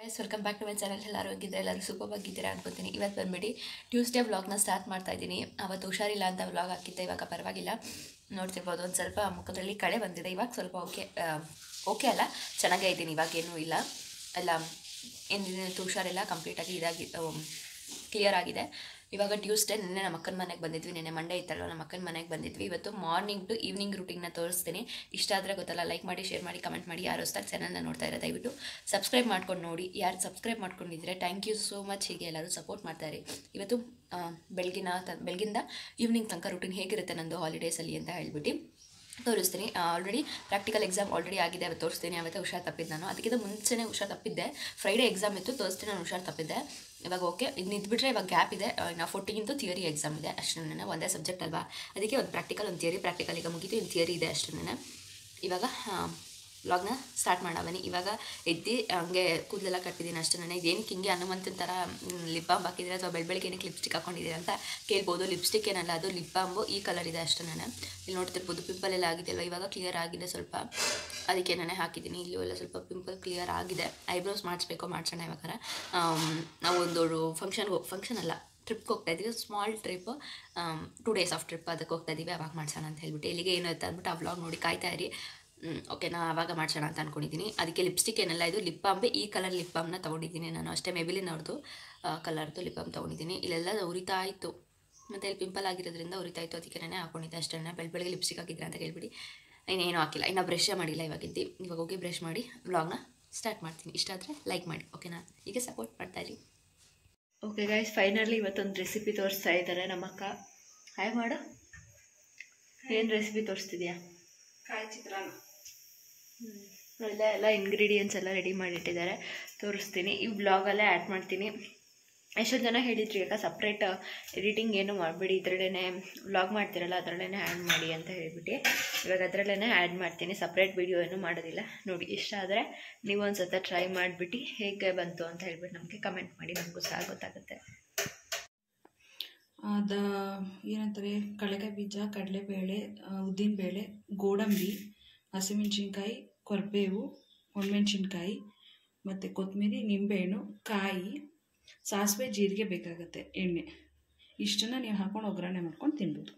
guys welcome back to my channel ಎಲ್ಲರೂ ಹೋಗಿದ್ರೆ ಎಲ್ಲರೂ ಸೂಪರ್ ಆಗಿದ್ದೀರಾ ಅನ್ಕೋತೀನಿ ಇವತ್ತು ಬಂದ್ಬಿಟ್ಟು ಟ್ಯೂಸ್ಡೇ ವ್ಲಾಗ್ನ ಸ್ಟಾರ್ಟ್ ಮಾಡ್ತಾ ಇದ್ದೀನಿ ಅವತ್ತು ಹುಷಾರಿಲ್ಲ ಅಂತ ವ್ಲಾಗ್ ಹಾಕಿದ್ದೆ ಇವಾಗ ಪರವಾಗಿಲ್ಲ ನೋಡ್ತಿರ್ಬೋದು ಒಂದು ಸ್ವಲ್ಪ ಮುಖದಲ್ಲಿ ಕಳೆ ಬಂದಿದೆ ಇವಾಗ ಸ್ವಲ್ಪ ಓಕೆ ಓಕೆ ಅಲ್ಲ ಚೆನ್ನಾಗೇ ಇದ್ದೀನಿ ಇವಾಗೇನೂ ಇಲ್ಲ ಎಲ್ಲ ಏನಿದೆ ಹುಷಾರಿಲ್ಲ ಕಂಪ್ಲೀಟಾಗಿ ಇದಾಗಿ ಕ್ಲಿಯರ್ ಆಗಿದೆ ಇವಾಗ ಟ್ಯೂಸ್ಡೇ ನಿನ್ನೆ ನಮ್ಮ ಅಕ್ಕನ ಮನೆಗೆ ಬಂದಿದ್ವಿ ನಿನ್ನೆ ಮಂಡೇ ಇತ್ತಲ್ವ ನಮ್ಮ ಅಕ್ಕನ ಮನೆಗೆ ಬಂದಿದ್ವಿ ಇವತ್ತು ಮಾರ್ನಿಂಗ್ ಟು ಈವ್ನಿಂಗ್ ರೂಟೀನ್ನ ತೋರಿಸ್ತೀನಿ ಇಷ್ಟ ಆದರೆ ಗೊತ್ತಲ್ಲ ಲೈಕ್ ಮಾಡಿ ಶೇರ್ ಮಾಡಿ ಕಮೆಂಟ್ ಮಾಡಿ ಯಾರು ಹೊಸ್ದಾಗಿ ಚಾನಲ್ನ ನೋಡ್ತಾ ಇರೋ ದಯವಿಟ್ಟು ಸಬ್ಸ್ಕ್ರೈಬ್ ಮಾಡ್ಕೊಂಡು ನೋಡಿ ಯಾರು ಸಬ್ಸ್ಕ್ರೈಬ್ ಮಾಡ್ಕೊಂಡಿದ್ರೆ ಥ್ಯಾಂಕ್ ಯು ಸೋ ಮಚ್ ಹೀಗೆ ಎಲ್ಲರೂ ಸಪೋರ್ಟ್ ಮಾಡ್ತಾರೆ ಇವತ್ತು ಆ, ಬೆಳಗಿನ ತ ಬೆಳಗಿಂದ ಈವ್ನಿಂಗ್ ತನಕ ರೂಟೀನ್ ಹೇಗಿರುತ್ತೆ ನಂದು ಹಾಲಿಡೇಸಲ್ಲಿ ಅಂತ ಹೇಳ್ಬಿಟ್ಟು ತೋರಿಸ್ತೀನಿ ಆಲ್ರೆಡಿ ಪ್ರಾಕ್ಟಿಕಲ್ ಎಕ್ಸಾಮ್ ಆಲ್ರೆಡಿ ಆಗಿದೆ ಅವತ್ತು ತೋರಿಸ್ತೀನಿ ಅವತ್ತು ಹುಷಾರು ತಪ್ಪಿದ್ದು ನಾನು ಅದಕ್ಕಿಂತ ಮುಂಚೆನೇ ಹುಷಾರು ತಪ್ಪಿದ್ದೆ ಫ್ರೈಡೇ ಎಕ್ಸಾಮ್ ಇತ್ತು ತೋರಿಸ್ತೀನಿ ನಾನು ಹುಷಾರು ತಪ್ಪಿದ್ದೆ ಇವಾಗ ಓಕೆ ಇದು ನಿಂತ್ಬಿಟ್ರೆ ಇವಾಗ ಗ್ಯಾಪ್ ಇದೆ ಇನ್ನು ಫೋರ್ಟೀನ್ತು ಥಿಯರಿ ಎಕ್ಸಾಮ್ ಇದೆ ಅಷ್ಟೇ ಒಂದೇ ಸಬ್ಜೆಕ್ಟ್ ಅಲ್ವಾ ಅದಕ್ಕೆ ಒಂದು ಪ್ರಾಕ್ಟಿಕಲ್ ಒಂದು ಥಿಯರಿ ಪ್ರಾಕ್ಟಿಕಲ್ ಈಗ ಮುಗೀತು ಇನ್ನು ಥಿಯರಿ ಇದೆ ಅಷ್ಟೇ ಇವಾಗ ವ್ಲಾಗ್ನ ಸ್ಟಾರ್ಟ್ ಮಾಡೋಣ ಬನ್ನಿ ಇವಾಗ ಎದ್ದು ಹಂಗೆ ಕೂದಲೆಲ್ಲ ಕಟ್ಟಿದ್ದೀನಿ ಅಷ್ಟೇ ನಾನು ಇದೇನಕ್ಕೆ ಹಿಂಗೆ ಹನುಮಂತನ ಥರ ಲಿಪ್ ಬಾಂಬ್ ಹಾಕಿದ್ದೀರಾ ಅಥವಾ ಬೆಳ ಬೆಳಗ್ಗೆ ಏನಕ್ಕೆ ಲಿಪ್ಸ್ಟಿಕ್ ಹಾಕೊಂಡಿದ್ದೀರಾ ಅಂತ ಕೇಳ್ಬೋದು ಲಿಪ್ಸ್ಟಿಕ್ ಏನಲ್ಲ ಅದು ಲಿಪ್ ಬಾಂಬು ಈ ಕಲರ್ ಇದೆ ಅಷ್ಟೇ ನಾನು ಇಲ್ಲಿ ನೋಡ್ತಿರ್ಬೋದು ಪಿಂಪಲ್ ಎಲ್ಲ ಆಗಿದೆ ಅಲ್ವಾ ಇವಾಗ ಕ್ಲಿಯರ್ ಆಗಿದೆ ಸ್ವಲ್ಪ ಅದಕ್ಕೆ ನಾನೇ ಹಾಕಿದ್ದೀನಿ ಇಲ್ಲೂ ಎಲ್ಲ ಸ್ವಲ್ಪ ಪಿಂಪಲ್ ಕ್ಲಿಯರ್ ಆಗಿದೆ ಐಬ್ರೋಸ್ ಮಾಡಿಸ್ಬೇಕು ಮಾಡ್ಸೋಣ ಇವಾಗ ನಾವು ಒಂದು ಫಂಕ್ಷನ್ಗೆ ಫಂಕ್ಷನ್ ಅಲ್ಲ ಟ್ರಿಪ್ಗೆ ಹೋಗ್ತಾ ಇದ್ದೀವಿ small trip two days of trip ಅದಕ್ಕೆ ಹೋಗ್ತಾ ಇದ್ದೀವಿ ಅವಾಗ ಮಾಡ್ಸೋಣ ಅಂತ ಹೇಳ್ಬಿಟ್ಟು ಎಲ್ಲಿಗೆ ಏನು ಅಂತ ಅಂದ್ಬಿಟ್ಟು ಆ ವ್ಲಾಗ್ ನೋಡಿ ಕಾಯ್ತಾ ಇರಿ ಓಕೆ ನಾ ಆವಾಗ ಮಾಡ್ಸೋಣ ಅಂತ ಅಂದ್ಕೊಂಡಿದ್ದೀನಿ ಅದಕ್ಕೆ ಲಿಪ್ಸ್ಟಿಕ್ ಏನಲ್ಲ ಇದು ಲಿಪ್ ಬಾಂಬೆ ಈ ಕಲರ್ ಲಿಪ್ ಬಾಮ್ನ ತೊಗೊಂಡಿದ್ದೀನಿ ನಾನು ಅಷ್ಟೇ ಮೆಬಿಲಿನ್ ಅವ್ರದ್ದು ಕಲರ್ದು ಲಿಪ್ ಬಾಮ್ ತೊಗೊಂಡಿದ್ದೀನಿ ಇಲ್ಲೆಲ್ಲ ಉರಿತಾ ಇತ್ತು ಮತ್ತು ಇಲ್ಲಿ ಪಿಂಪಲ್ ಆಗಿರೋದ್ರಿಂದ ಉರಿತಾ ಇತ್ತು ಅದಕ್ಕೆ ನಾನೇ ಹಾಕೊಂಡಿದ್ದೆ ಅಷ್ಟೇ ಬೆಳ ಬೆಳಗ್ಗೆ ಲಿಪ್ಸ್ಟಿಕ್ ಹಾಕಿದ್ರೆ ಅಂತ ಹೇಳ್ಬಿಡಿ ಇನ್ನೇನು ಹಾಕಿಲ್ಲ ಇನ್ನು ಬ್ರಷೇ ಮಾಡಿಲ್ಲ ಇವಾಗಿದ್ದು ಇವಾಗ ಹೋಗಿ ಬ್ರಷ್ ಮಾಡಿ ವ್ಲಾಗ್ನ ಸ್ಟಾರ್ಟ್ ಮಾಡ್ತೀನಿ ಇಷ್ಟ ಆದರೆ ಲೈಕ್ ಮಾಡಿ ಓಕೆನಾ ಹೀಗೆ ಸಪೋರ್ಟ್ ಮಾಡ್ತಾ ಇರಿ ಓಕೆ ಗೈಸ್ ಫೈನಲಿ ಇವತ್ತೊಂದು ರೆಸಿಪಿ ತೋರಿಸ್ತಾ ಇದ್ದಾರೆ ನಮ್ಮ ಅಕ್ಕ ಹಾಯ್ ಮಾಡು ಏನು ರೆಸಿಪಿ ತೋರಿಸ್ತಿದ್ಯಾ ಕಾಯಿ ಚಿತ್ರಾನ್ನ ಎಲ್ಲ ಎಲ್ಲ ಇಂಗ್ರೀಡಿಯೆಂಟ್ಸ್ ಎಲ್ಲ ರೆಡಿ ಮಾಡಿಟ್ಟಿದ್ದಾರೆ ತೋರಿಸ್ತೀನಿ ಈ ಬ್ಲಾಗಲ್ಲೇ ಆ್ಯಡ್ ಮಾಡ್ತೀನಿ ಎಷ್ಟೊಂದು ಜನ ಹೇಳಿದ್ರಿ ಅಕ್ಕ ಸಪ್ರೇಟ್ ಎಡಿಟಿಂಗ್ ಏನು ಮಾಡಬೇಡಿ ಇದರಲ್ಲೇ ವ್ಲಾಗ್ ಮಾಡ್ತಿರಲ್ಲ ಅದರಲ್ಲೇ ಆ್ಯಡ್ ಮಾಡಿ ಅಂತ ಹೇಳ್ಬಿಟ್ಟು ಇವಾಗ ಅದರಲ್ಲೇ ಆ್ಯಡ್ ಮಾಡ್ತೀನಿ ಸಪ್ರೇಟ್ ವಿಡಿಯೋ ಏನು ಮಾಡೋದಿಲ್ಲ ನೋಡಿ ಇಷ್ಟ ಆದರೆ ನೀವು ಒಂದು ಸತ ಟ್ರೈ ಮಾಡಿಬಿಟ್ಟು ಹೇಗೆ ಬಂತು ಅಂತ ಹೇಳ್ಬಿಟ್ಟು ನಮಗೆ ಕಮೆಂಟ್ ಮಾಡಿ ನಮಗೂ ಸಹ ಗೊತ್ತಾಗುತ್ತೆ ಅದ ಏನಂತಾರೆ ಕಡಲೆಕಾಯಿ ಬೀಜ ಕಡಲೆಬೇಳೆ ಉದ್ದಿನಬೇಳೆ ಗೋಡಂಬಿ ಹಸಿಮೆಣ್ಸಿನ್ಕಾಯಿ ಕೊರ್ಬೇವು ಒಣಮೆಣ್ಸಿನ್ಕಾಯಿ ಮತ್ತು ಕೊತ್ತಂಬರಿ ನಿಂಬೆಹಣ್ಣು ಕಾಯಿ ಸಾಸಿವೆ ಜೀರಿಗೆ ಬೇಕಾಗತ್ತೆ ಎಣ್ಣೆ ಇಷ್ಟನ್ನು ನೀವು ಹಾಕೊಂಡು ಒಗ್ಗರಣೆ ಮಾಡ್ಕೊಂಡು ತಿನ್ಬೋದು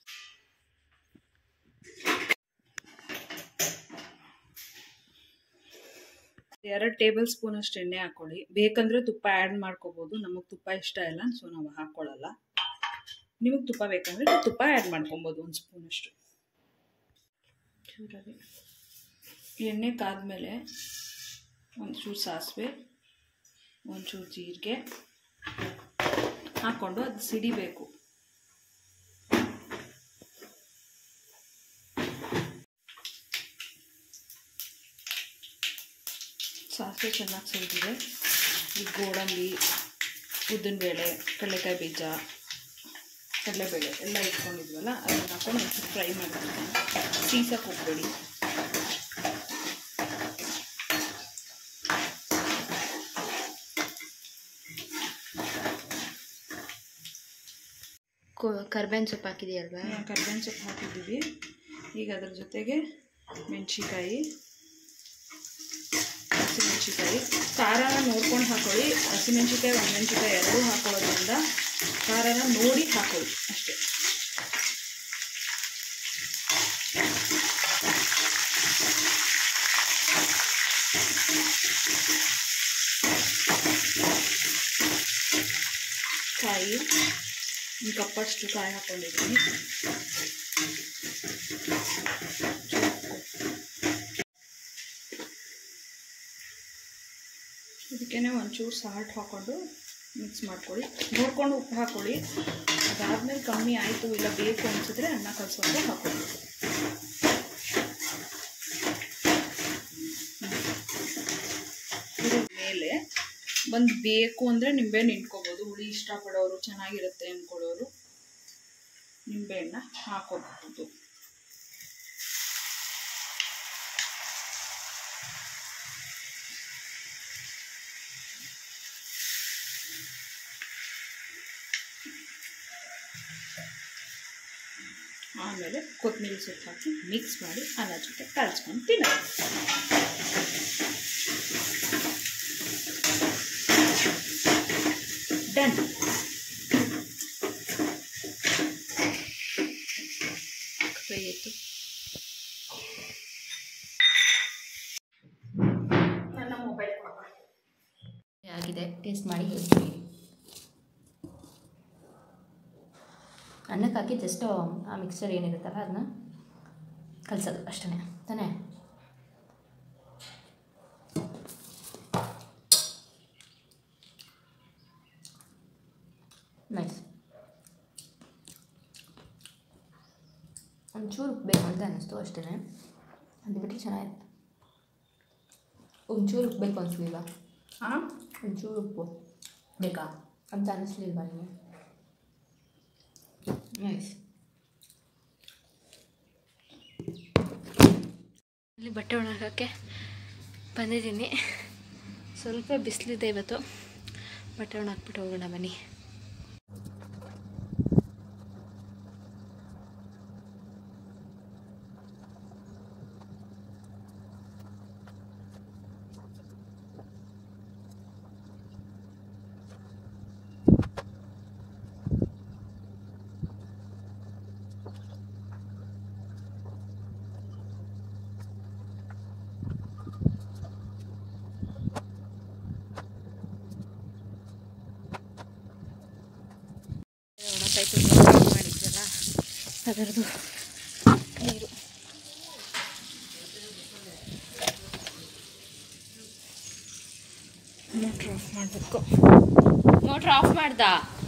ಎರಡು ಟೇಬಲ್ ಸ್ಪೂನ್ ಅಷ್ಟು ಎಣ್ಣೆ ಹಾಕೊಳ್ಳಿ ಬೇಕಂದ್ರೆ ತುಪ್ಪ ಆ್ಯಡ್ ಮಾಡ್ಕೋಬೋದು ನಮಗೆ ತುಪ್ಪ ಇಷ್ಟ ಇಲ್ಲ ಸೊ ನಾವು ಹಾಕ್ಕೊಳ್ಳಲ್ಲ ನಿಮಗೆ ತುಪ್ಪ ಬೇಕಂದ್ರೆ ನೀವು ತುಪ್ಪ ಆ್ಯಡ್ ಮಾಡ್ಕೊಬೋದು ಒಂದು ಸ್ಪೂನ್ ಅಷ್ಟು ಚೂರಾಗಿ ಎಣ್ಣೆ ಕಾದ್ಮೇಲೆ ಒಂಚೂರು ಸಾಸಿವೆ ಒಂಚೂರು ಜೀರಿಗೆ ಹಾಕ್ಕೊಂಡು ಅದು ಸಿಡಿಬೇಕು ಸಾಸಿವೆ ಚೆನ್ನಾಗಿ ಸಿಡಿದಿದೆ ಈ ಗೋಡಂಬಿ ಉದ್ದಿನಬೇಳೆ ಕಡಲೆಕಾಯಿ ಬೀಜ ಕಡಲೆಬೇಳೆ ಎಲ್ಲ ಇಟ್ಕೊಂಡಿದ್ವಲ್ಲ ಅದನ್ನ ಹಾಕೊಂಡು ಒಂಚೂರು ಫ್ರೈ ಮಾಡ್ತೀನಿ ಸೀಸಕ್ಕೆ ಹೋಗ್ಬೇಡಿ ಕರ್ಬೇವಿನ ಸೊಪ್ಪು ಹಾಕಿದೆಯಲ್ವಾ ಕರ್ಬೇವಿನ ಸೊಪ್ಪು ಹಾಕಿದ್ದೀವಿ ಈಗ ಅದ್ರ ಜೊತೆಗೆ ಮೆಣಸಿಕಾಯಿ ಹಸಿಮೆಣ್ಸಿಕಾಯಿ ಖಾರನ ನೋಡ್ಕೊಂಡು ಹಾಕೊಳ್ಳಿ ಹಸಿಮೆಣ್ಸಿಕಾಯಿ ಒಣಮೆಣ್ಸಿಕಾಯಿ ಎರಡೂ ಹಾಕೊಳ್ಳೋದ್ರಿಂದ ಖಾರನ ನೋಡಿ ಹಾಕೊಳ್ಳಿ ಅಷ್ಟೇ ಕಾಯಿ ಒಂದು ಕಪ್ಪಷ್ಟು ಕಾಯಿ ಹಾಕ್ಕೊಂಡಿದ್ದೀನಿ ಇದಕ್ಕೇ ಒಂಚೂರು ಸಾಲ್ಟ್ ಹಾಕ್ಕೊಂಡು ಮಿಕ್ಸ್ ಮಾಡ್ಕೊಳ್ಳಿ ನೋಡ್ಕೊಂಡು ಉಪ್ಪು ಹಾಕ್ಕೊಳ್ಳಿ ಅದಾದಮೇಲೆ ಕಮ್ಮಿ ಆಯಿತು ಇಲ್ಲ ಬೇಕು ಅನಿಸಿದ್ರೆ ಅನ್ನ ಕಲಿಸ್ಕೊಂಡು ಹಾಕ್ಕೊಳ್ಳಿ ಇದ್ರ ಮೇಲೆ ಬಂದು ಬೇಕು ಅಂದರೆ ನಿಂಬೆಹಣ್ಣು ಇಟ್ಕೋಬೋದು ಹುಳಿ ಇಷ್ಟಪಡೋರು ಚೆನ್ನಾಗಿರುತ್ತೆ ಅಂದ್ಕೊಳ್ಳೋರು ನಿಂಬೆಹಣ್ಣ ಹಾಕೋಬಹುದು ಆಮೇಲೆ ಕೊತ್ತಂಬರಿ ಸೊಪ್ಪು ಹಾಕಿ ಮಿಕ್ಸ್ ಮಾಡಿ ಅನ್ನ ಜೊತೆ ಕಲ್ಸ್ಕೊಂಡು ತಿನ್ನೋದು ಚಿಕನ್ ಫ್ರೈ ಆಯಿತು ನನ್ನ ಮೊಬೈಲ್ ಆಗಿದೆ ಟೇಸ್ಟ್ ಮಾಡಿ ಹೇಳ್ತೀನಿ ಅನ್ನಕ್ಕೆ ಹಾಕಿ ಜಸ್ಟ್ ಆ ಮಿಕ್ಸ್ಚರ್ ಏನಿರುತ್ತಲ್ಲ ಅದನ್ನ ಕಲಸೋದು ಅಷ್ಟೇ ತಾನೇ ನೈಸ್ ಒಂಚೂರು ಉಪ್ಪು ಬೇಕು ಅಂತ ಅನ್ನಿಸ್ತು ಅಷ್ಟೇ ಅದು ಬಿಟ್ಟು ಚೆನ್ನಾಗಿದೆ ಒಂಚೂರು ಉಪ್ಪು ಬೇಕು ಅನಿಸ್ಲಿಲ್ಲ ಹಾಂ ಒಂಚೂರು ಉಪ್ಪು ಬೇಕಾ ಅಂತ ಅನ್ನಿಸ್ಲಿಲ್ವಾ ನೀವು ನೈಸ್ ಇಲ್ಲಿ ಬಟ್ಟೆ ಒಣಗೋಕ್ಕೆ ಬಂದಿದ್ದೀನಿ ಸ್ವಲ್ಪ ಬಿಸಿಲಿದೆ ಇವತ್ತು ಬಟ್ಟೆ ಒಣಹಾಕ್ಬಿಟ್ಟು ಹೋಗೋಣ ಬನ್ನಿ ಒಣಕಾಯ್ತು ಮಾಡಿದ್ವಲ್ಲ ಅದರದ್ದು ನೀರು ಮೋಟ್ರ್ ಆಫ್ ಮಾಡಬೇಕು ಮೋಟ್ರ್ ಆಫ್ ಮಾಡ್ದ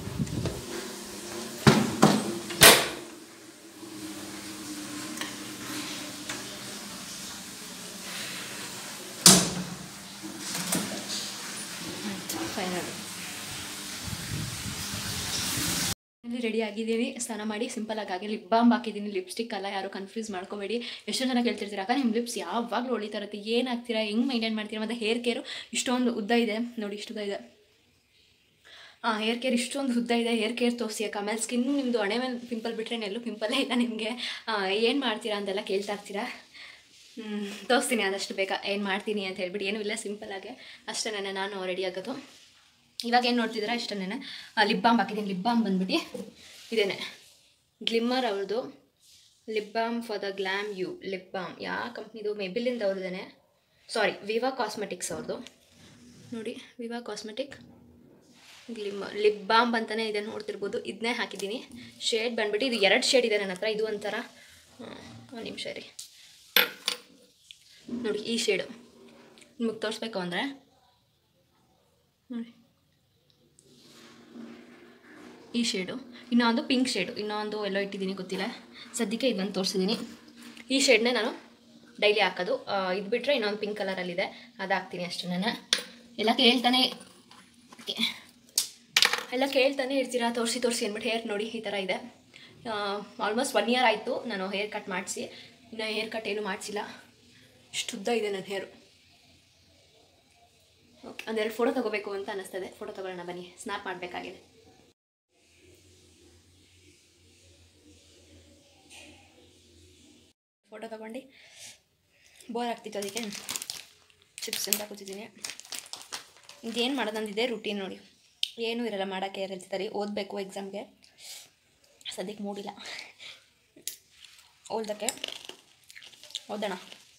ಫೈನಲ್ ಇಲ್ಲಿ ರೆಡಿ ಆಗಿದ್ದೀನಿ ಸ್ನಾನ ಮಾಡಿ ಸಿಂಪಲ್ ಆಗಿ ಆಗಿ ಲಿಪ್ ಬಾಂಬ್ ಹಾಕಿದ್ದೀನಿ ಲಿಪ್ಸ್ಟಿಕ್ ಅಲ್ಲ ಯಾರು ಕನ್ಫ್ಯೂಸ್ ಮಾಡ್ಕೋಬೇಡಿ ಎಷ್ಟೋ ಜನ ಕೇಳ್ತಿರ್ತೀರ ಅಕ್ಕ ನಿಮ್ಮ ಲಿಪ್ಸ್ ಯಾವಾಗಲೂ ಹೊಳಿತಾ ಇರುತ್ತೆ ಏನು ಹಾಕ್ತೀರಾ ಹೆಂಗೆ ಮೈಂಟೈನ್ ಮಾಡ್ತೀರಾ ಮತ್ತು ಹೇರ್ ಕೇರು ಇಷ್ಟೊಂದು ಉದ್ದ ಇದೆ ನೋಡಿ ಇಷ್ಟು ಉದ್ದ ಇದೆ ಹಾಂ ಹೇರ್ ಕೇರ್ ಇಷ್ಟೊಂದು ಉದ್ದ ಇದೆ ಹೇರ್ ಕೇರ್ ತೋರಿಸಿ ಅಕ್ಕ ಆಮೇಲೆ ಸ್ಕಿನ್ ನಿಮ್ಮದು ಹಣೆ ಮೇಲೆ ಪಿಂಪಲ್ ಬಿಟ್ಟರೆ ಎಲ್ಲೂ ಪಿಂಪಲ್ಲೇ ಇಲ್ಲ ನಿಮಗೆ ಏನು ಮಾಡ್ತೀರಾ ಅಂತೆಲ್ಲ ಕೇಳ್ತಾ ಇರ್ತೀರಾ ಹ್ಮ್, ತೋರಿಸ್ತೀನಿ ಆದಷ್ಟು ಬೇಗ ಏನು ಮಾಡ್ತೀನಿ ಅಂತ ಹೇಳ್ಬಿಟ್ಟು ಏನೂ ಇಲ್ಲ ಸಿಂಪಲ್ಲಾಗೆ ಅಷ್ಟೇ ನಾನು ರೆಡಿ ಆಗೋದು ಇವಾಗ ಏನು ನೋಡ್ತಿದ್ದೀರಾ ಇಷ್ಟನೇ ಲಿಪ್ ಬಾಂಬ್ ಹಾಕಿದ್ದೀನಿ ಲಿಪ್ ಬಾಂಬ್ ಬಂದ್ಬಿಟ್ಟು ಇದೇನೆ ಗ್ಲಿಮ್ಮರ್ ಅವ್ರದ್ದು lip balm for the glam you lip balm ಯಾವ ಕಂಪ್ನಿದು ಮೆಬಿಲಿಂದ ಅವ್ರದ್ದೇನೆ ಸಾರಿ ವಿವಾ ಕಾಸ್ಮೆಟಿಕ್ಸ್ ಅವ್ರದ್ದು ನೋಡಿ ವಿವಾ ಕಾಸ್ಮೆಟಿಕ್ ಗ್ಲಿಮ್ಮರ್ ಲಿಪ್ ಬಾಂಬ್ ಅಂತಲೇ ಇದೆ ನೋಡ್ತಿರ್ಬೋದು ಇದನ್ನೇ ಹಾಕಿದ್ದೀನಿ ಶೇಡ್ ಬಂದ್ಬಿಟ್ಟು ಇದು ಎರಡು ಶೇಡ್ ಇದೆ ನನ್ನ ಹತ್ರ ಇದು ಒಂಥರ ಒಂದು ನಿಮಿಷ ರೀ ನೋಡಿ ಈ ಶೇಡು ನಿಮಗೆ ತೋರಿಸ್ಬೇಕು ಅಂದರೆ ನೋಡಿ ಈ ಶೇಡು ಇನ್ನೊಂದು ಪಿಂಕ್ ಶೇಡು ಇನ್ನೊಂದು ಎಲ್ಲೋ ಇಟ್ಟಿದ್ದೀನಿ ಗೊತ್ತಿಲ್ಲ ಸದ್ಯಕ್ಕೆ ಇದೊಂದು ತೋರಿಸಿದ್ದೀನಿ ಈ ಶೇಡ್ನೇ ನಾನು ಡೈಲಿ ಹಾಕೋದು ಇದು ಬಿಟ್ಟರೆ ಇನ್ನೊಂದು ಪಿಂಕ್ ಕಲರಲ್ಲಿದೆ ಅದು ಹಾಕ್ತೀನಿ ಅಷ್ಟು ನಾನು ಎಲ್ಲ ಕೇಳ್ತಾನೆ ಓಕೆ ಎಲ್ಲ ಕೇಳ್ತಾನೆ ಇರ್ತೀರಾ ತೋರಿಸಿ ತೋರಿಸಿ ಅಂದ್ಬಿಟ್ಟು ಹೇರ್ ನೋಡಿ ಈ ಥರ ಇದೆ ಆಲ್ಮೋಸ್ಟ್ ಒನ್ ಇಯರ್ ಆಯಿತು ನಾನು ಹೇರ್ ಕಟ್ ಮಾಡಿಸಿ ಇನ್ನು ಹೇರ್ ಕಟ್ ಏನು ಮಾಡಿಸಿಲ್ಲ ಇಷ್ಟುದ್ದ ಇದೆ ನನ್ನ ಹೇರು ಓಕೆ ಒಂದೆರಡು ಫೋಟೋ ತೊಗೋಬೇಕು ಅಂತ ಅನ್ನಿಸ್ತದೆ ಫೋಟೋ ತೊಗೊಳ್ಳೋಣ ಬನ್ನಿ ಸ್ನ್ಯಾಪ್ ಮಾಡಬೇಕಾಗಿದೆ ಫೋಟೋ ತೊಗೊಂಡು ಬೋರ್ ಆಗ್ತಿತ್ತು ಅದಕ್ಕೆ ಚಿಪ್ಸ್ ಅಂತ ಕೂತಿದ್ದೀನಿ ಇದೇನು ಮಾಡೋದಂದಿದೆ ರುಟೀನ್ ನೋಡಿ ಏನೂ ಇರಲ್ಲ ಮಾಡೋಕ್ಕೆ ಯಾರು ಹೇಳ್ತಾರೆ ಓದಬೇಕು ಎಕ್ಸಾಮ್ಗೆ ಸದ್ಯಕ್ಕೆ ಮೂಡಿಲ್ಲ ಓದೋಕ್ಕೆ ಓದೋಣ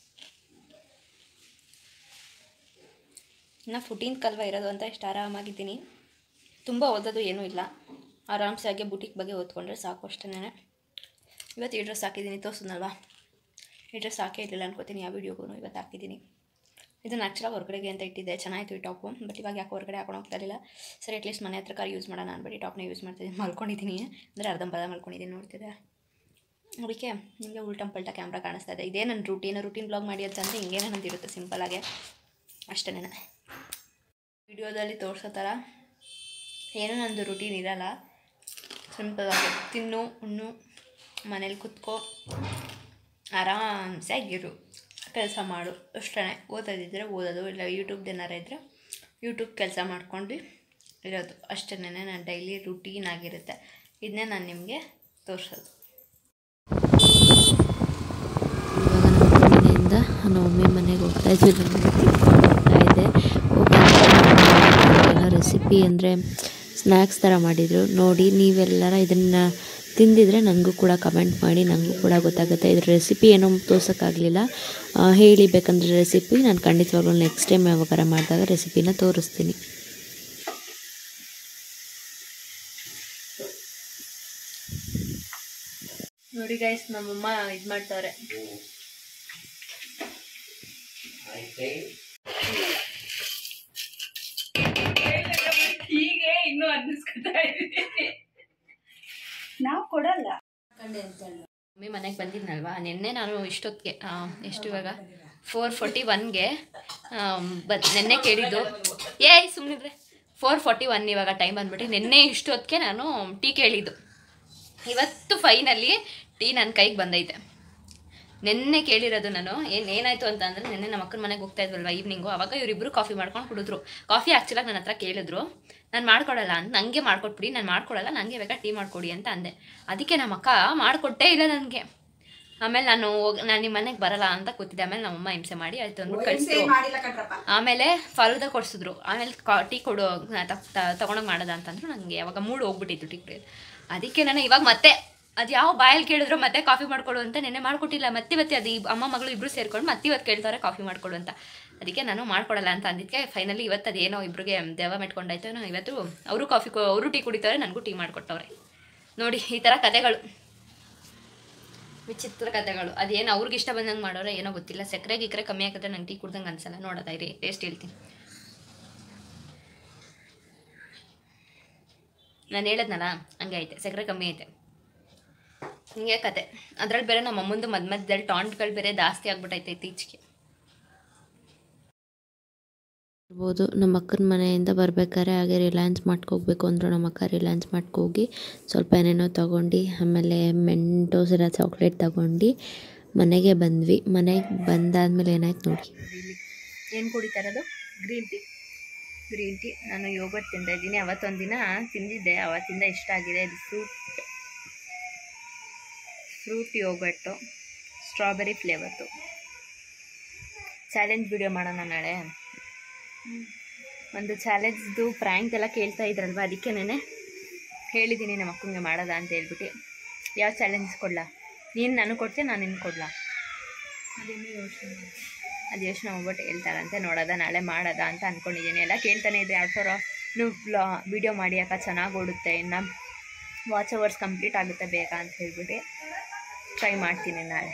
ಇನ್ನು ಫುಟೀನ್ ಕಲ್ವ ಇರೋದು ಅಂತ ಇಷ್ಟು ಆರಾಮಾಗಿದ್ದೀನಿ ತುಂಬ ಓದೋದು ಏನೂ ಇಲ್ಲ ಆರಾಮ್ಸೆ ಹಾಗೆ ಬುಟಿಕ್ ಬಗ್ಗೆ ಓದ್ಕೊಂಡ್ರೆ ಸಾಕು ಅಷ್ಟೇ ಇವತ್ತು ಈ ಡ್ರೆಸ್ ಹಾಕಿದ್ದೀನಿ ತೋರಿಸಿದ್ನಲ್ವಾ ಈ ಡ್ರೆಸ್ ಹಾಕೇ ಇರಲಿಲ್ಲ ಅನ್ಕೋತೀನಿ ಯಾವ ವೀಡಿಯೋಗೂ ಇವತ್ತು ಹಾಕಿದ್ದೀನಿ ಇದು ನ್ಯಾಚುರಲ್ ಹೊರಗಡೆಗೆ ಅಂತ ಇಟ್ಟಿದ್ದೆ ಚೆನ್ನಾಗಿತ್ತು ಈ ಟಾಪು ಬಟ್ ಇವಾಗ ಯಾಕೆ ಹೊರಗಡೆ ಹಾಕೊಂಡು ಹೋಗ್ತಾ ಇರಲಿಲ್ಲ ಸರಿ ಅಟ್ಲೀಸ್ಟ್ ಮನೆ ಹತ್ರ ಕಾರ್ ಯೂಸ್ ಮಾಡೋಣ ಅಂದ್ಬಿಟ್ಟು ಟಾಪ್ನ ಯೂಸ್ ಮಾಡ್ತಿದ್ದೀನಿ ಮಲ್ಕೊಂಡಿದ್ದೀನಿ ಅಂದರೆ ಅರ್ಧಂಬರ್ಧ ಮಲ್ಕೊಂಡಿದ್ದೀನಿ ನೋಡ್ತಿದ್ದೆ ಅದಕ್ಕೆ ನಿಮಗೆ ಉಲ್ಟಂ ಪಲ್ಟ ಕ್ಯಾಮ್ರಾ ಕಾಣಿಸ್ತಾ ಇದೆ ಇದೇ ನನ್ನ ರೂಟೀನ್ ರೂಟೀನ್ ಬ್ಲಾಗ್ ಮಾಡಿ ಅಂತಂದರೆ ಹಿಂಗೇನೆ ನಂದಿರುತ್ತೆ ಸಿಂಪಲಾಗೆ ಅಷ್ಟೇ ವಿಡಿಯೋದಲ್ಲಿ ತೋರಿಸೋ ಥರ ಏನೂ ನಂದು ರೂಟೀನ್ ಇರಲ್ಲ ಸಿಂಪಲಾಗಿ ತಿನ್ನು ಉಣ್ಣು ಮನೇಲಿ ಕುತ್ಕೋ ಆರಾಮ್ಸೆ ಆಗಿರು ಕೆಲಸ ಮಾಡು ಅಷ್ಟೇ ಓದೋದಿದ್ದರೆ ಓದೋದು ಇಲ್ಲ ಯೂಟ್ಯೂಬ್ದು ಏನಾರ ಇದ್ದರೆ ಯೂಟ್ಯೂಬ್ ಕೆಲಸ ಮಾಡ್ಕೊಂಡು ಇರೋದು ಅಷ್ಟೇ ನನ್ನ ಡೈಲಿ ರುಟೀನ್ ಆಗಿರುತ್ತೆ ಇದನ್ನೇ ನಾನು ನಿಮಗೆ ತೋರಿಸೋದು ಇವಾಗ ನಮ್ಮ ಮನೆಯಿಂದ ನಮ್ಮ ಮಮ್ಮಿ ಮನೆಗೆ ಹೋಗ್ತಾ ಇದ್ವಿ ನಮ್ಮ ಮನೆ ತಿಳ್ಕೊಂಡು ಹೋಗ್ತಾ ಇದೆ ಹೋಗ್ತಾ ರೆಸಿಪಿ ಅಂದರೆ ಸ್ನ್ಯಾಕ್ಸ್ ಥರ ಮಾಡಿದರು ನೋಡಿ ನೀವೆಲ್ಲರ ಇದನ್ನು ತಿಂದಿದ್ರೆ ನನಗೂ ಕೂಡ ಕಮೆಂಟ್ ಮಾಡಿ ನನಗೂ ಕೂಡ ಗೊತ್ತಾಗುತ್ತೆ ಇದ್ರ ರೆಸಿಪಿ ಏನೋ ತೋರ್ಸೋಕ್ಕಾಗಲಿಲ್ಲ ಹೇಳಿ ಬೇಕಂದ್ರೆ ರೆಸಿಪಿ ನಾನು ಖಂಡಿತವಾಗ್ಲೂ ನೆಕ್ಸ್ಟ್ ಟೈಮ್ ಯಾವಾಗಾರ ಮಾಡಿದಾಗ ರೆಸಿಪಿನ ತೋರಿಸ್ತೀನಿ ನೋಡಿ ಗೈಸ್ ನಮ್ಮಮ್ಮ ಇದು ಮಾಡ್ತಾವ್ರೆ ಹೀಗೆ ಇನ್ನೂ ಅನ್ನಿಸ್ಕೊತಾ ಇದ್ದೀನಿ ನಾವು ಕೊಡಲ್ಲ ಮಮ್ಮಿ ಮನೆಗೆ ಬಂದಿದ್ನಲ್ವಾ ನಿನ್ನೆ ನಾನು ಇಷ್ಟೊತ್ತಿಗೆ ಆ, ಎಷ್ಟು ಇವಾಗ ಫೋರ್ ಫೋರ್ಟಿ ಒನ್ಗೆ ಬದ್ ನಿನ್ನೆ ಕೇಳಿದ್ದು ಏಯ್ ಸುಮ್ಮನಿದ್ರೆ ಫೋರ್ ಫೋರ್ಟಿ ಒನ್ ಇವಾಗ ಟೈಮ್ ಬಂದ್ಬಿಟ್ಟು ನಿನ್ನೆ ಇಷ್ಟೊತ್ತಿಗೆ ನಾನು ಟೀ ಕೇಳಿದ್ದು ಇವತ್ತು ಫೈನಲಿ ಟೀ ನನ್ನ ಕೈಗೆ ಬಂದೈತೆ ನಿನ್ನೆ ಕೇಳಿರೋದು ನಾನು ಏನು ಏನಾಯಿತು ಅಂತ ಅಂದರೆ ನಿನ್ನೆ ನಮ್ಮ ಅಕ್ಕನ ಮನೆಗೆ ಹೋಗ್ತಾ ಇದ್ವಲ್ವ ಈವ್ನಿಂಗು ಅವಾಗ ಇವರಿಬ್ಬರು ಕಾಫಿ ಮಾಡ್ಕೊಂಡು ಕುಡಿದ್ರು ಕಾಫಿ ಆ್ಯಕ್ಚುಲಾಗಿ ನನ್ನ ಹತ್ರ ಕೇಳಿದ್ರು ನಾನು ಮಾಡ್ಕೊಡಲ್ಲ ಅಂತ ನನಗೆ ಮಾಡ್ಕೊಟ್ಬಿಡಿ ನಾನು ಮಾಡ್ಕೊಡಲ್ಲ ನನಗೆ ಬೇಕಾ ಟೀ ಮಾಡ್ಕೊಡಿ ಅಂತ ಅಂದೆ ಅದಕ್ಕೆ ನಮ್ಮ ಅಕ್ಕ ಮಾಡಿಕೊಟ್ಟೇ ಇಲ್ಲ ನನಗೆ ಆಮೇಲೆ ನಾನು ಹೋಗ್ ನಾನು ನಿಮ್ಮ ಮನೆಗೆ ಬರಲ್ಲ ಅಂತ ಕೂತಿದ್ದೆ ಆಮೇಲೆ ನಮ್ಮಮ್ಮ ಹಿಂಸೆ ಮಾಡಿ ಆಯ್ತು ಅಂದ್ಬಿಟ್ಟು ಕಳಿಸಿದ್ರು ಆಮೇಲೆ ಫಲೂದ ಕೊಡಿಸಿದ್ರು ಆಮೇಲೆ ಕಾ ಟೀ ಕೊಡು ತಗೊಂಡೋಗಿ ಮಾಡೋದ ಅಂತಂದ್ರು ನನಗೆ ಅವಾಗ ಮೂಡ್ ಹೋಗ್ಬಿಟ್ಟಿತ್ತು ಟೀ ಕುಡಿಯೋದು ಅದಕ್ಕೆ ನಾನು ಇವಾಗ ಮತ್ತೆ ಅದು ಯಾವ ಬಾಯಲ್ಲಿ ಕೇಳಿದ್ರು ಮತ್ತೆ ಕಾಫಿ ಮಾಡ್ಕೊಡು ಅಂತ ನೆನ್ನೆ ಮಾಡ್ಕೊಟ್ಟಿಲ್ಲ ಮತ್ತೆ ಇವತ್ತು ಅದು ಇಬ್- ಅಮ್ಮ ಮಗಳು ಇಬ್ರು ಸೇರ್ಕೊಂಡು ಮತ್ತೆ ಇವತ್ತು ಕೇಳ್ತಾರೆ ಕಾಫಿ ಮಾಡ್ಕೊಡು ಅಂತ ಅದಕ್ಕೆ ನಾನು ಮಾಡ್ಕೊಡಲ್ಲ ಅಂತ ಅಂದಿದ್ದಕ್ಕೆ ಫೈನಲಿ ಇವತ್ತು ಅದೇನೋ ಇಬ್ರಿಗೆ ದೆವ್ವ ಮೆಟ್ಕೊಂಡಾಯ್ತು ನಾನು ಇವತ್ತು ಅವರು ಕಾಫಿ ಅವರು ಟೀ ಕುಡಿತಾರೆ ನನಗೂ ಟೀ ಮಾಡಿಕೊಟ್ಟವ್ರೆ ನೋಡಿ ಈ ಥರ ಕತೆಗಳು ವಿಚಿತ್ರ ಕತೆಗಳು ಅದೇನು ಅವ್ರಿಗೆ ಇಷ್ಟ ಬಂದಂಗೆ ಮಾಡೋರೆ ಏನೋ ಗೊತ್ತಿಲ್ಲ ಸಕ್ಕರೆ ಗಿಕ್ಕರೆ ಕಮ್ಮಿ ಹಾಕಿದ್ರೆ ನಂಗೆ ಟೀ ಕುಡ್ದಂಗೆ ಅನ್ಸಲ್ಲ ನೋಡೋದ ಇರಿ ಟೇಸ್ಟ್ ಹೇಳ್ತೀನಿ ನಾನು ಹೇಳದ್ನಲ್ಲ ಹಂಗೆ ಐತೆ ಸಕ್ಕರೆ ಕಮ್ಮಿ ಐತೆ ಹಿಂಗೆ ಕತೆ ಅದ್ರಲ್ಲಿ ಬೇರೆ ನಮ್ಮ ಅಮ್ಮಂದು ಮಧ್ಯ ಮಧ್ಯದಲ್ಲಿ ಟಾಂಟ್ಗಳು ಬೇರೆ ಜಾಸ್ತಿ ಆಗ್ಬಿಟ್ಟೈತೆ ಇತ್ತೀಚೆಗೆ ಇರ್ಬೋದು ನಮ್ಮ ಅಕ್ಕನ ಮನೆಯಿಂದ ಬರ್ಬೇಕಾದ್ರೆ ಹಾಗೆ ರಿಲಯನ್ಸ್ ಹೋಗ್ಬೇಕು ಅಂದರು ನಮ್ಮ ಅಕ್ಕ ರಿಲಯನ್ಸ್ ಹೋಗಿ ಸ್ವಲ್ಪ ಏನೇನೋ ತೊಗೊಂಡು ಆಮೇಲೆ ಮೆಂಟೋಸ್ ಇರೋ ಚಾಕ್ಲೇಟ್ ತಗೊಂಡು ಮನೆಗೆ ಬಂದ್ವಿ ಮನೆಗೆ ಬಂದಾದ್ಮೇಲೆ ಏನಾಯ್ತು ನೋಡಿ ಏನು ಕುಡಿತಾ ಇರೋದು ಗ್ರೀನ್ ಟೀ ಗ್ರೀನ್ ಟೀ ನಾನು ಯೋಗಟ್ ತಿಂತಾ ಇದ್ದೀನಿ ಅವತ್ತೊಂದು ದಿನ ತಿಂದಿದ್ದೆ ಅವತ್ತಿಂದ ಇಷ್ಟ ಆಗಿದೆ ಇದು ಫ್ರೂಟ್ ಫ್ರೂಟ್ ಯೋಗಟ್ಟು ಸ್ಟ್ರಾಬೆರಿ ಫ್ಲೇವರ್ದು ಚಾಲೆಂಜ್ ವಿಡಿಯೋ ಮಾಡೋಣ ನಾಳೆ ಒಂದು ಚಾಲೆಂಜ್ದು ಪ್ರ್ಯಾಂಕ್ ಎಲ್ಲ ಕೇಳ್ತಾ ಇದ್ರಲ್ವ ಅದಕ್ಕೇನೆ ಹೇಳಿದ್ದೀನಿ ನಮ್ಮ ಅಕ್ಕಂಗೆ ಮಾಡೋದ ಅಂತ ಹೇಳ್ಬಿಟ್ಟು ಯಾವ ಚಾಲೆಂಜ್ ಕೊಡ್ಲಾ ನೀನು ನನಗೆ ಕೊಡ್ತೀಯ ನಾನು ನಿನ್ಗೆ ಕೊಡ್ಲಾ ಅದೇನೇ ಯೋಚನೆ ಅದು ಯೋಚನೆ ಹೋಗ್ಬಿಟ್ಟು ಹೇಳ್ತಾರಂತೆ ನೋಡೋದ ನಾಳೆ ಮಾಡೋದ ಅಂತ ಅಂದ್ಕೊಂಡಿದ್ದೀನಿ ಎಲ್ಲ ಕೇಳ್ತಾನೆ ಇದ್ದೆ ಯಾವ ಥರ ನೀವು ಬ್ಲಾ ವಿಡಿಯೋ ಮಾಡಿ ಅಕ್ಕ ಚೆನ್ನಾಗಿ ಓಡುತ್ತೆ ಇನ್ನು ವಾಚ್ ಅವರ್ಸ್ ಕಂಪ್ಲೀಟ್ ಆಗುತ್ತೆ ಬೇಗ ಅಂತ ಹೇಳ್ಬಿಟ್ಟು ಟ್ರೈ ಮಾಡ್ತೀನಿ ನಾಳೆ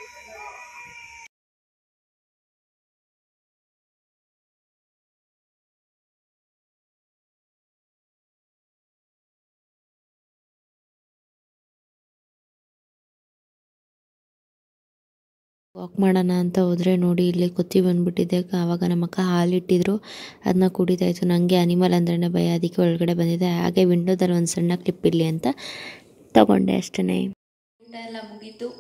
ವಾಕ್ ಮಾಡೋಣ ಅಂತ ಹೋದರೆ ನೋಡಿ ಇಲ್ಲಿ ಕೊತ್ತಿ ಬಂದುಬಿಟ್ಟಿದ್ದೆ ಆವಾಗ ನಮ್ಮ ಅಕ್ಕ ಹಾಲಿಟ್ಟಿದ್ರು ಅದನ್ನ ಕುಡಿತಾ ಇತ್ತು ನನಗೆ ಅನಿಮಲ್ ಅಂದ್ರೇ ಭಯ ಅದಕ್ಕೆ ಒಳಗಡೆ ಬಂದಿದ್ದೆ ಹಾಗೆ ವಿಂಡೋದಲ್ಲಿ ಒಂದು ಸಣ್ಣ ಕ್ಲಿಪ್ ಇರಲಿ ಅಂತ ತಗೊಂಡೆ ಅಷ್ಟೇ ಊಟ ಎಲ್ಲ ಮುಗೀತು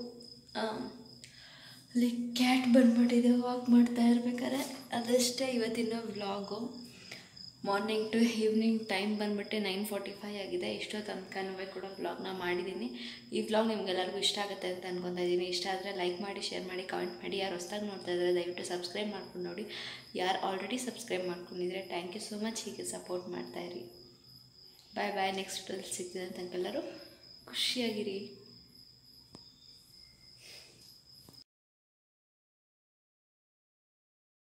ಅಲ್ಲಿ ಕ್ಯಾಟ್ ಬಂದ್ಬಿಟ್ಟಿದೆ ವಾಕ್ ಮಾಡ್ತಾ ಇರ್ಬೇಕಾದ್ರೆ ಅದಷ್ಟೇ ಇವತ್ತಿನ vlog morning to evening time ಬಂದ್ಬಿಟ್ಟು ನೈನ್ ಫಾರ್ಟಿ ಫೈವ್ ಆಗಿದೆ ಇಷ್ಟೋ ತನಕನೂ ಕೂಡ ವ್ಲಾಗ್ನ ಮಾಡಿದ್ದೀನಿ ಈ ವ್ಲಾಗ್ ನಿಮ್ಗೆಲ್ಲರಿಗೂ ಇಷ್ಟ ಆಗುತ್ತೆ ಅಂತ ಅನ್ಕೊತಾ ಇದ್ದೀನಿ ಇಷ್ಟ ಆದರೆ ಲೈಕ್ ಮಾಡಿ ಶೇರ್ ಮಾಡಿ ಕಮೆಂಟ್ ಮಾಡಿ ಯಾರು ಹೊಸ್ದಾಗಿ ನೋಡ್ತಾ ಇದ್ದಾರೆ ದಯವಿಟ್ಟು ಸಬ್ಸ್ಕ್ರೈಬ್ ಮಾಡ್ಕೊಂಡು ನೋಡಿ ಯಾರು ಆಲ್ರೆಡಿ ಸಬ್ಸ್ಕ್ರೈಬ್ ಮಾಡ್ಕೊಂಡಿದ್ರೆ ಥ್ಯಾಂಕ್ ಯು ಸೊ ಮಚ್ ಹೀಗೆ ಸಪೋರ್ಟ್ ಮಾಡ್ತಾಯಿರಿ ಬಾಯ್ ಬಾಯ್ ನೆಕ್ಸ್ಟ್ ಸಿಗ್ತಿದೆ ತನಕ ಎಲ್ಲರೂ ಖುಷಿಯಾಗಿರಿ